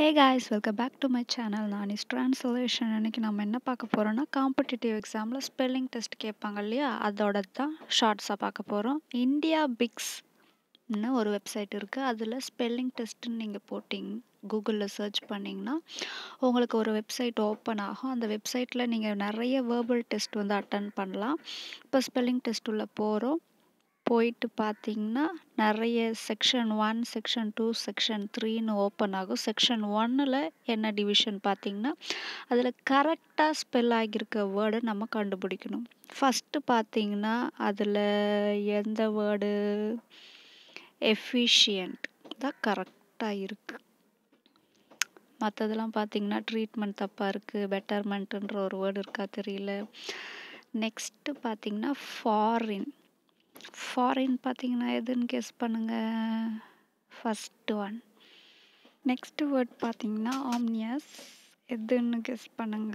hey guys welcome back to my channel நான் is translation இன்னைக்கு நம்ம என்ன பார்க்க போகிறோம்னா காம்படிட்டிவ் எக்ஸாமில் ஸ்பெல்லிங் டெஸ்ட் கேட்பாங்க இல்லையா அதோட தான் ஷார்ட்ஸாக பார்க்க போகிறோம் இந்தியா பிக்ஸ்னு ஒரு வெப்சைட் இருக்குது அதில் ஸ்பெல்லிங் டெஸ்ட்டுன்னு நீங்கள் போட்டிங்க கூகுளில் சர்ச் பண்ணிங்கன்னா உங்களுக்கு ஒரு வெப்சைட் ஓப்பன் ஆகும் அந்த வெப்சைட்டில் நீங்கள் நிறைய வேர்பல் டெஸ்ட் வந்து அட்டன் பண்ணலாம் இப்போ ஸ்பெல்லிங் டெஸ்ட் உள்ள போகிறோம் போயிட்டு பார்த்தீங்கன்னா நிறைய section one section two section த்ரீன்னு ஓப்பன் ஆகும் செக்ஷன் ஒன்னில் என்ன டிவிஷன் பார்த்தீங்கன்னா அதில் கரெக்டாக ஸ்பெல் ஆகியிருக்க வேர்டை நம்ம கண்டுபிடிக்கணும் ஃபஸ்ட்டு பார்த்தீங்கன்னா அதில் எந்த வேர்டு எஃபிஷியன்ட் தான் கரெக்டாக இருக்குது மற்றதெல்லாம் பார்த்தீங்கன்னா ட்ரீட்மெண்ட் தப்பாக இருக்குது பெட்டர்மெண்ட்டுன்ற ஒரு வேர்டு இருக்கா தெரியல நெக்ஸ்ட்டு பார்த்தீங்கன்னா ஃபாரின் ஃபாரின் பார்த்தீங்கன்னா எதுன்னு கெஸ் பண்ணுங்கள் ஃபஸ்ட்டு ஒன் நெக்ஸ்ட்டு வேர்ட் பார்த்தீங்கன்னா ஆம்னியஸ் எதுன்னு கெஸ் பண்ணுங்க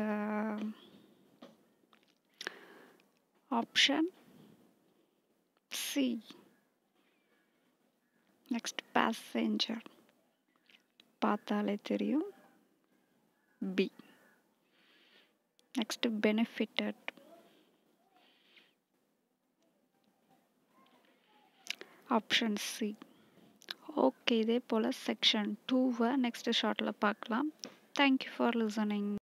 ஆப்ஷன் சி நெக்ஸ்ட் பேசஞ்சர் பார்த்தாலே தெரியும் B next benefitted option C okay இதே போல் செக்ஷன் டூவை நெக்ஸ்ட் ஷார்ட்டில் பார்க்கலாம் தேங்க்யூ ஃபார் லிசனிங்